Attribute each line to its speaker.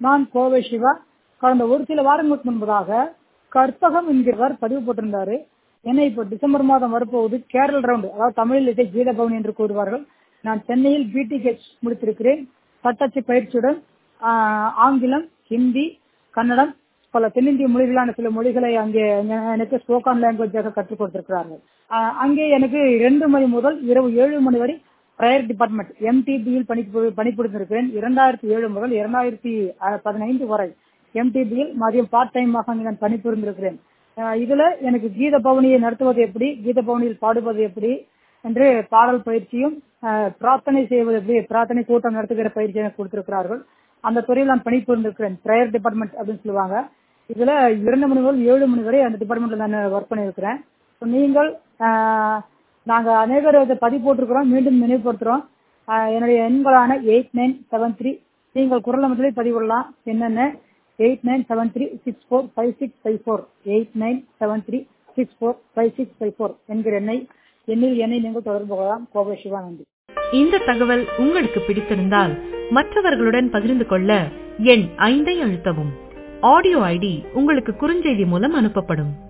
Speaker 1: நான் கோவை சிவா கடந்த ஒரு சில வாரங்களுக்கு முன்பதாக கற்பகம் என்கிறவர் பதிவு போட்டிருந்தாரு என்னை இப்போ டிசம்பர் மாதம் வரப்போகுது கேரள் ரவுண்ட் அதாவது தமிழில் இசை கீத பவனி என்று கூறுவார்கள் நான் சென்னையில் பிடிஹெச் முடித்திருக்கிறேன் தட்டச்சு பயிற்சியுடன் ஆஹ், ஆங்கிலம் ஹிந்தி கன்னடம் பல தென்னிந்திய மொழிகளான சில மொழிகளை அங்கே எ- எனக்கு ஸ்போக்கன் லாங்குவேஜாக கற்றுக் கொடுத்திருக்கிறார்கள் ஆஹ், அங்கே எனக்கு இரண்டு மணி முதல் இரவு ஏழு மணி வரை பிரயர் டிபார்ட்மெண்ட் எம்டிபியில் பணி பணிபுரிந்திருக்கிறேன் இரண்டாயிரத்தி ஏழு முதல் இரண்டாயிரத்தி பதினைந்து வரை எம்டிபியில் மதியம் பார்ட் டைமாக அங்கே நான் பணிபுரிந்திருக்கிறேன் ஆஹ், இதுல எனக்கு கீத பவனியை நடத்துவது எப்படி கீத பவனியில் பாடுவது எப்படி என்று பாடல் பயிற்சியும் ஆஹ், பிரார்த்தனை செய்வது எப்படி பிரார்த்தனை கூட்டம் நடத்துகிற பயிற்சி எனக்கு கொடுத்திருக்கிறார்கள் அந்த துறையில் நான் பணிபுரிந்திருக்கிறேன் பிரேயர் டிபார்ட்மெண்ட் அப்படின்னு சொல்லுவாங்க இதுல இரண்டு மணி முதல் ஏழு மணி வரை அந்த டிபார்ட்மெண்ட்ல நான் ஒர்க் பண்ணியிருக்கிறேன் So, நீங்கள் ஆஹ், நாங்க அநேகர் இதை பதிவு போட்டிருக்கிறோம் மீண்டும் நினைவுபடுத்துறோம் ஆஹ், என்னுடைய எண்களான எயிட் நைன் செவன் த்ரீ நீங்கள் குரல் அமைப்பிலே பதிவிடலாம் என்னென்ன eight nine seven three six four five six five four eight nine seven three six four five six five four என்கிற எண்ணை எண்ணில் எண்ணை நீங்கள் தொடர்பு கொள்ளலாம் கோவை சிவானந்தி
Speaker 2: இந்த தகவல் உங்களுக்கு பிடித்திருந்தால் மற்றவர்களுடன் பகிர்ந்து கொள்ள எண் ஐந்தை அழுத்தவும் ஆடியோ ஐடி உங்களுக்கு குறுஞ்செய்தி மூலம் அனுப்பப்படும்